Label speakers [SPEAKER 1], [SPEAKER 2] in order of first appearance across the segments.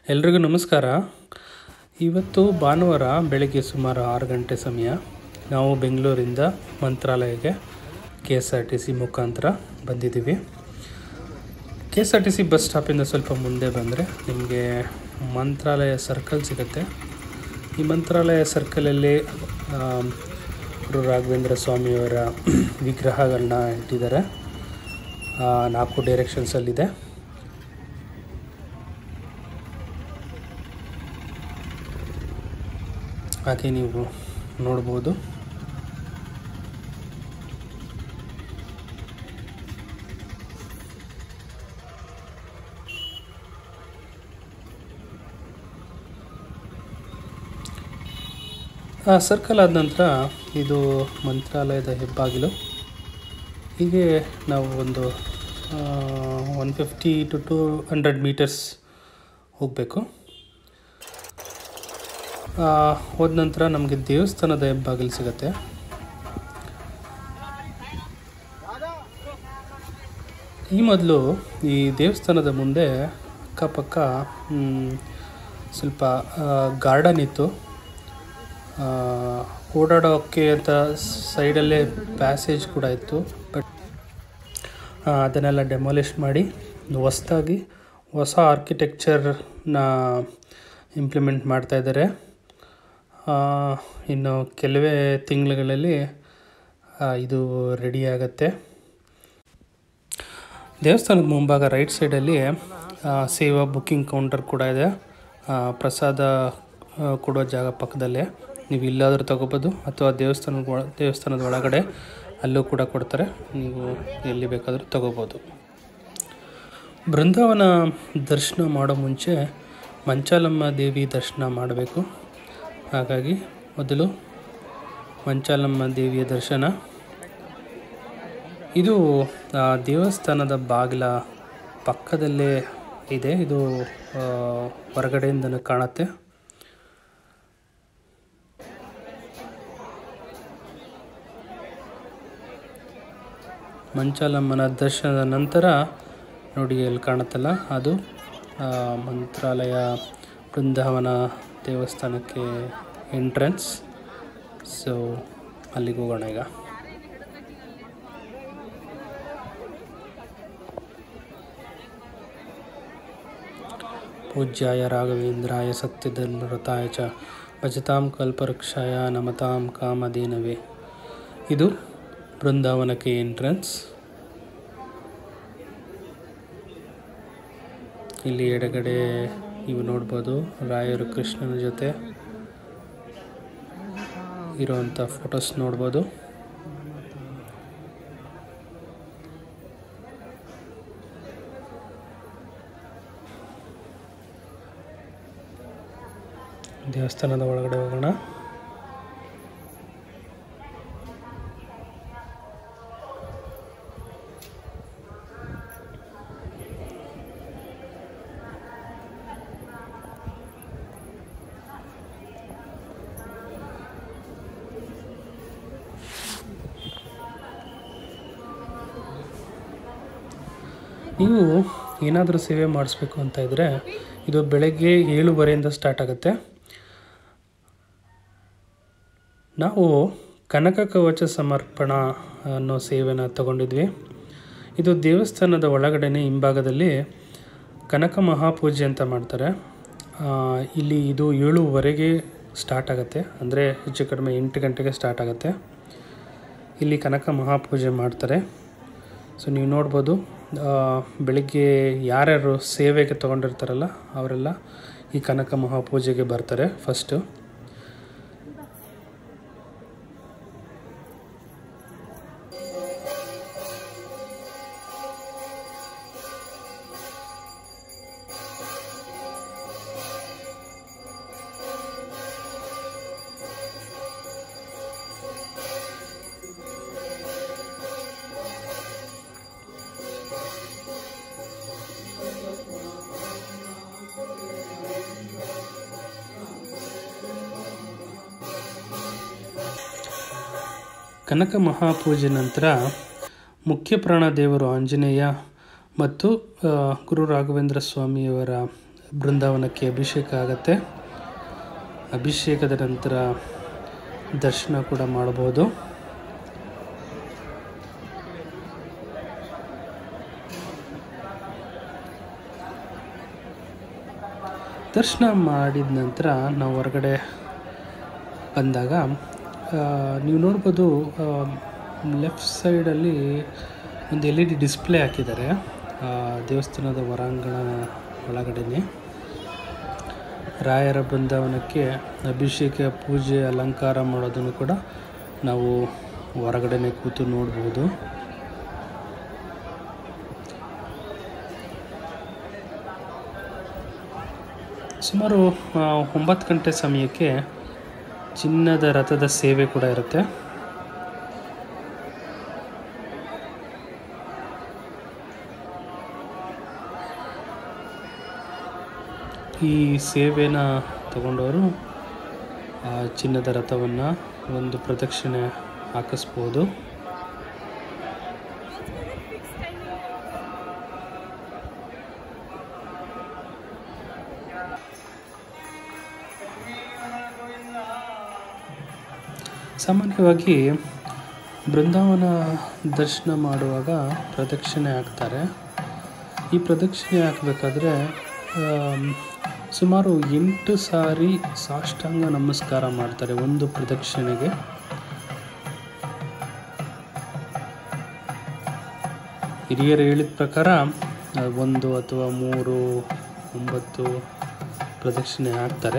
[SPEAKER 1] ಎಲ್ರಿಗೂ ನಮಸ್ಕಾರ ಇವತ್ತು ಭಾನುವಾರ ಬೆಳಗ್ಗೆ ಸುಮಾರು ಆರು ಗಂಟೆ ಸಮಯ ನಾವು ಬೆಂಗಳೂರಿಂದ ಮಂತ್ರಾಲಯಕ್ಕೆ K S R T C ಮುಖಾಂತರ ಬಂದಿದ್ದೀವಿ K S R T C bus ಸ್ಟಾಪಿಂದ ಸ್ವಲ್ಪ ಮುಂದೆ ಬಂದರೆ ನಿಮಗೆ ಮಂತ್ರಾಲಯ ಸರ್ಕಲ್ ಸಿಗುತ್ತೆ ಈ ಮಂತ್ರಾಲಯ ಸರ್ಕಲಲ್ಲಿ ಆಮ್, ಗುರು ರಾಘವೇಂದ್ರ ಸ್ವಾಮಿಯವರ ವಿಗ್ರಹಗಳನ್ನ ಇಟ್ಟಿದ್ದಾರೆ ಆ, ನಾಲ್ಕು ಡೈರೆಕ್ಷನ್ಸಲ್ಲಿದೆ ಹಾಗೆ ನೀವು ನೋಡ್ಬೋದು ಆ ಸರ್ಕಲ್ ಆದ ನಂತರ ಇದು ಮಂತ್ರಾಲಯದ ಹೆಬ್ಬಾಗಿಲು ಹೀಗೆ ನಾವು ಒಂದು one fifty to two hundred meters ಹೋಗಬೇಕು ಹೋದ ನಂತರ ನಮಗೆ ದೇವಸ್ಥಾನದ ಹೆಬ್ಬಾಗಿಲು ಸಿಗುತ್ತೆ ಈ ಮೊದಲು ಈ ದೇವಸ್ಥಾನದ ಮುಂದೆ ಅಕ್ಕಪಕ್ಕ ಮ್, ಸ್ವಲ್ಪ ಗಾರ್ಡನ್ ಇತ್ತು ಆ, ಓಡಾಡೋಕ್ಕೆ ಅಂತ ಸೈಡಲ್ಲೇ ಪ್ಯಾಸೇಜ್ ಕೂಡ ಇತ್ತು ಬಟ್ ಅದನ್ನೆಲ್ಲ ಡೆಮಾಲಿಷ್ ಮಾಡಿ ಹೊಸ್ದಾಗಿ ಹೊಸ ಆರ್ಕಿಟೆಕ್ಚರ್ನ ಇಂಪ್ಲಿಮೆಂಟ್ ಮಾಡ್ತಾ ಇದ್ದಾರೆ ಆ, ಇನ್ನು ಕೆಲವೇ ತಿಂಗಳುಗಳಲ್ಲಿ ಆ, ಇದು ರೆಡಿ ಆಗುತ್ತೆ ದೇವಸ್ಥಾನದ ಮುಂಭಾಗ ರೈಟ್ ಸೈಡಲ್ಲಿ ಆ, ಸೇವಾ ಬುಕ್ಕಿಂಗ್ ಕೌಂಟರ್ ಕೂಡ ಇದೆ ಆ, ಪ್ರಸಾದ ಆ, ಕೊಡೋ ಜಾಗ ಪಕ್ಕದಲ್ಲೇ ನೀವು ಇಲ್ಲಾದರೂ ತಗೋಬೋದು ಅಥವಾ ದೇವಸ್ಥಾನದ ಒಳ ದೇವಸ್ಥಾನದ ಒಳಗಡೆ ಅಲ್ಲೂ ಕೂಡ ಕೊಡ್ತಾರೆ ನೀವು ಎಲ್ಲಿ ಬೇಕಾದರೂ ತಗೋಬೋದು ಬೃಂದಾವನ ದರ್ಶನ ಮಾಡೋ ಮುಂಚೆ ಮಂಚಾಲಮ್ಮ ದೇವಿ ದರ್ಶನ ಮಾಡಬೇಕು ಹಾಗಾಗಿ ಮೊದಲು ಮಂಚಾಲಮ್ಮ ದೇವಿಯ ದರ್ಶನ ಇದು ಆ, ದೇವಸ್ಥಾನದ ಬಾಗಿಲ ಪಕ್ಕದಲ್ಲೇ ಇದೆ ಇದು ಆ, ಹೊರಗಡೆಯಿಂದನೂ ಕಾಣುತ್ತೆ ಮಂಚಾಲಮ್ಮನ ದರ್ಶನದ ನಂತರ ನೋಡಿ ಎಲ್ಲಿ ಕಾಣುತ್ತಲ್ಲ ಅದು ಆ, ಮಂತ್ರಾಲಯ ಬೃಂದಾವನ ದೇವಸ್ಥಾನಕ್ಕೆ ಎಂಟ್ರೆನ್ಸ್ ಸೊ ಅಲ್ಲಿಗೆ ಹೋಗೋಣ ಈಗ ಪೂಜ್ಯಾಯ ರಾಘವೇಂದ್ರಾಯ ಸತ್ಯಧರ್ಮರತಾಯ ಚ ಭಜತಾಂ ಕಲ್ಪವೃಕ್ಷಾಯ ನಮತಾಂ ಕಾಮಧೇನವೇ ಇದು ಬೃಂದಾವನಕ್ಕೆ ಎಂಟ್ರೆನ್ಸ್ ಇಲ್ಲಿ ಎಡಗಡೆ ನೀವು ನೋಡ್ಬೋದು ರಾಯರು ಕೃಷ್ಣನ ಜೊತೆ ಇರುವಂಥ ಫೋಟೋಸ್ ನೋಡ್ಬೋದು ದೇವಸ್ಥಾನದ ಒಳಗಡೆ ಹೋಗೋಣ ನೀವು ಏನಾದರೂ ಸೇವೆ ಮಾಡಿಸ್ಬೇಕು ಅಂತ ಇದ್ದರೆ ಇದು ಬೆಳಗ್ಗೆ ಏಳುವರೆಯಿಂದ ಸ್ಟಾರ್ಟ್ ಆಗುತ್ತೆ ನಾವು ಕನಕ ಕವಚ ಸಮರ್ಪಣಾ ಅನ್ನೋ ಸೇವೆನ ತಗೊಂಡಿದ್ವಿ ಇದು ದೇವಸ್ಥಾನದ ಒಳಗಡೆನೆ ಹಿಂಭಾಗದಲ್ಲಿ ಕನಕ ಮಹಾಪೂಜೆ ಅಂತ ಮಾಡ್ತಾರೆ ಆ, ಇಲ್ಲಿ ಇದು ಏಳುವರೆಗೆ ಸ್ಟಾರ್ಟ್ ಆಗುತ್ತೆ ಅಂದರೆ ಹೆಚ್ಚು ಕಡಿಮೆ ಎಂಟು ಗಂಟೆಗೆ ಸ್ಟಾರ್ಟ್ ಆಗುತ್ತೆ ಇಲ್ಲಿ ಕನಕ ಮಹಾಪೂಜೆ ಮಾಡ್ತಾರೆ ಸೊ ನೀವು ನೋಡ್ಬೋದು ಆ, ಬೆಳಿಗ್ಗೆ ಯಾರ್ಯಾರು ಸೇವೆಗೆ ತೊಗೊಂಡಿರ್ತಾರಲ್ಲ ಅವರೆಲ್ಲ ಈ ಕನಕ ಮಹಾಪೂಜೆಗೆ ಬರ್ತಾರೆ ಫಸ್ಟು ಕನಕ ಮಹಾಪೂಜೆ ನಂತರ ಮುಖ್ಯ ಪ್ರಾಣ ದೇವರು ಆಂಜನೇಯ ಮತ್ತು ಆ, ಗುರು ರಾಘವೇಂದ್ರ ಸ್ವಾಮಿಯವರ ಬೃಂದಾವನಕ್ಕೆ ಅಭಿಷೇಕ ಆಗತ್ತೆ ಅಭಿಷೇಕದ ನಂತರ ದರ್ಶನ ಕೂಡ ಮಾಡ್ಬೋದು ದರ್ಶನ ಮಾಡಿದ ನಂತರ ನಾವು ಹೊರಗಡೆ ಬಂದಾಗ ಆ, ನೀವು ನೋಡ್ಬೋದು ಲೆಫ್ಟ್ ಸೈಡಲ್ಲಿ ಒಂದು ಎಲ್ ಇ ಡಿ ಡಿಸ್ಪ್ಲೇ ಹಾಕಿದ್ದಾರೆ ಆ, ದೇವಸ್ಥಾನದ ಹೊರಾಂಗಣ ಒಳಗಡೆನೆ ರಾಯರ ಬೃಂದಾವನಕ್ಕೆ ಅಭಿಷೇಕ ಪೂಜೆ ಅಲಂಕಾರ ಮಾಡೋದನ್ನು ಕೂಡ ನಾವು ಹೊರಗಡೆನೆ ಕೂತು ನೋಡ್ಬೋದು ಸುಮಾರು ಆ, ಒಂಬತ್ತು ಗಂಟೆ ಸಮಯಕ್ಕೆ ಚಿನ್ನದ ರಥದ ಸೇವೆ ಕೂಡ ಇರುತ್ತೆ ಈ ಸೇವೆನ ತಗೊಂಡವರು ಆ ಚಿನ್ನದ ರಥವನ್ನು ಒಂದು ಪ್ರದಕ್ಷಿಣೆ ಹಾಕಿಸ್ಬೋದು ಸಾಮಾನ್ಯವಾಗಿ ಬೃಂದಾವನ ದರ್ಶನ ಮಾಡುವಾಗ ಪ್ರದಕ್ಷಿಣೆ ಹಾಕ್ತಾರೆ ಈ ಪ್ರದಕ್ಷಿಣೆ ಹಾಕಬೇಕಾದ್ರೆ ಸುಮಾರು ಎಂಟು ಸಾರಿ ಸಾಷ್ಟಾಂಗ ನಮಸ್ಕಾರ ಮಾಡ್ತಾರೆ ಒಂದು ಪ್ರದಕ್ಷಿಣೆಗೆ ಹಿರಿಯರು ಹೇಳಿದ ಪ್ರಕಾರ ಆ, ಒಂದು ಅಥವಾ ಮೂರು ಒಂಬತ್ತು ಪ್ರದಕ್ಷಿಣೆ ಹಾಕ್ತಾರೆ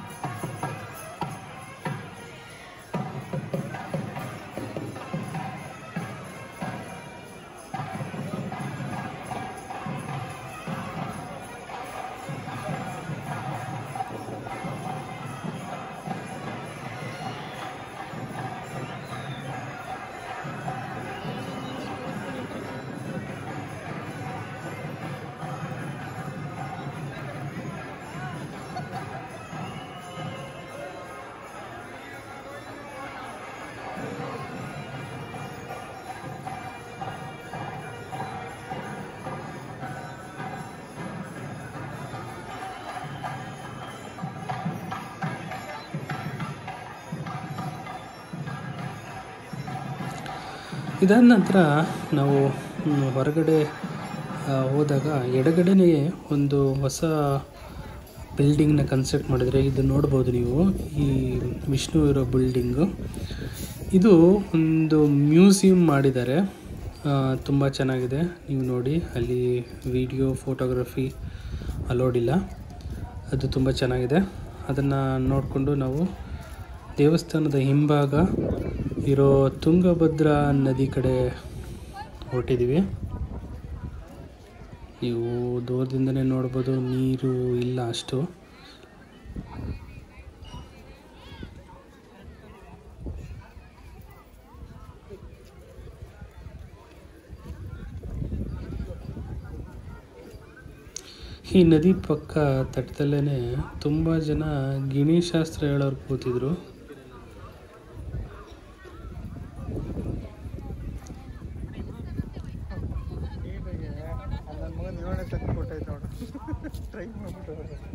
[SPEAKER 1] ಇದಾದ ನಂತರ ನಾವು ಮ್, ಹೊರಗಡೆ ಆ, ಹೋದಾಗ ಎಡಗಡೆನೇ ಒಂದು ಹೊಸ ಬಿಲ್ಡಿಂಗ್ನ ಕನ್ಸ್ಟ್ರಕ್ಟ್ ಮಾಡಿದರೆ ಇದು ನೋಡ್ಬೋದು ನೀವು ಈ ವಿಷ್ಣು ಇರೋ ಬಿಲ್ಡಿಂಗು ಇದು ಒಂದು ಮ್ಯೂಸಿಯಂ ಮಾಡಿದ್ದಾರೆ ತುಂಬ ಚೆನ್ನಾಗಿದೆ ನೀವು ನೋಡಿ ಅಲ್ಲಿ ವಿಡಿಯೋ ಫೋಟೋಗ್ರಫಿ ಅಲೋಡಿಲ್ಲ ಅದು ತುಂಬ ಚೆನ್ನಾಗಿದೆ ಅದನ್ನು ನೋಡಿಕೊಂಡು ನಾವು ದೇವಸ್ಥಾನದ ಹಿಂಭಾಗ ಇರೋ ತುಂಗಭದ್ರಾ ನದಿ ಕಡೆ ಹೊರಟಿದ್ದೀವಿ ನೀವು ದೂರದಿಂದನೇ ನೋಡ್ಬೋದು ನೀರು ಇಲ್ಲ ಅಷ್ಟು ಈ ನದಿ ಪಕ್ಕ ತಟ್ಟದಲ್ಲೇ ತುಂಬ ಜನ ಗಿಣಿಶಾಸ್ತ್ರ ಹೇಳೋರು ಕೂತಿದ್ರು
[SPEAKER 2] ನನ್ನ ಮಗನ ಏಳನೇ ಸತಿ ಕೊಟ್ಟೈತೆ ನೋಡು ಟ್ರೈ ಮಾಡ್ಬಿಟ್ಟು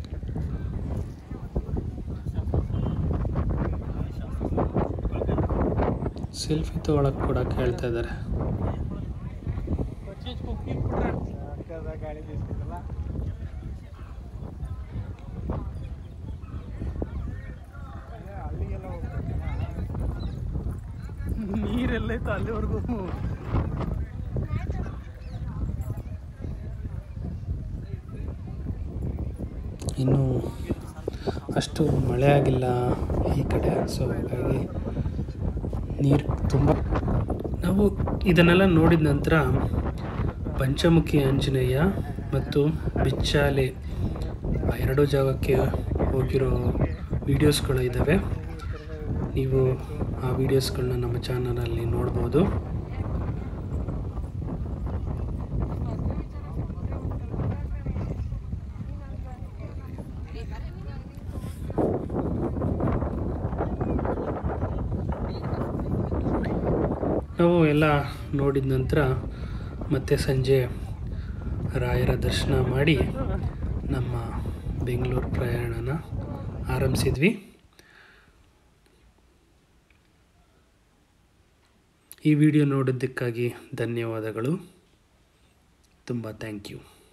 [SPEAKER 1] ಸೆಲ್ಫಿ ತೊಗೊಳಕ್ಕೆ ಕೂಡ ಕೇಳ್ತಾ ಇದ್ದಾರೆ
[SPEAKER 2] ಅಕ್ಕದ ಗಾಳಿ ಬೀಸ್ಬೇಕಲ್ಲ ಅಲ್ಲೇ ಅಲ್ಲಿಗೆಲ್ಲ ಹೋಗ್ಬೇಕಲ್ಲ ನೀರೆಲ್ಲ ಇತ್ತು ಅಲ್ಲಿವರೆಗೂ
[SPEAKER 1] ಇನ್ನು ಅಷ್ಟು ಮಳೆ ಆಗಿಲ್ಲ ಈ ಕಡೆ ಸೊ ಹಾಗಾಗಿ ನೀರು ತುಂಬ ನಾವು ಇದನ್ನೆಲ್ಲ ನೋಡಿದ ನಂತರ ಪಂಚಮುಖಿ ಆಂಜನೇಯ ಮತ್ತು ಬಿಚ್ಚಾಲೆ ಆ ಎರಡು ಜಾಗಕ್ಕೆ ಹೋಗಿರೋ ವೀಡಿಯೋಸ್ಗಳು ಇದ್ದಾವೆ ನೀವು ಆ ವೀಡಿಯೋಸ್ಗಳನ್ನ ನಮ್ಮ ಚಾನಲಲ್ಲಿ ನೋಡ್ಬೋದು ನಾವು ಎಲ್ಲ ನೋಡಿದ ನಂತರ ಮತ್ತೆ ಸಂಜೆ ರಾಯರ ದರ್ಶನ ಮಾಡಿ ನಮ್ಮ ಬೆಂಗಳೂರು ಪ್ರಯಾಣನ ಆರಂಭಿಸಿದ್ವಿ ಈ ವಿಡಿಯೋ ನೋಡಿದ್ದಕ್ಕಾಗಿ ಧನ್ಯವಾದಗಳು ತುಂಬ ಥ್ಯಾಂಕ್ ಯು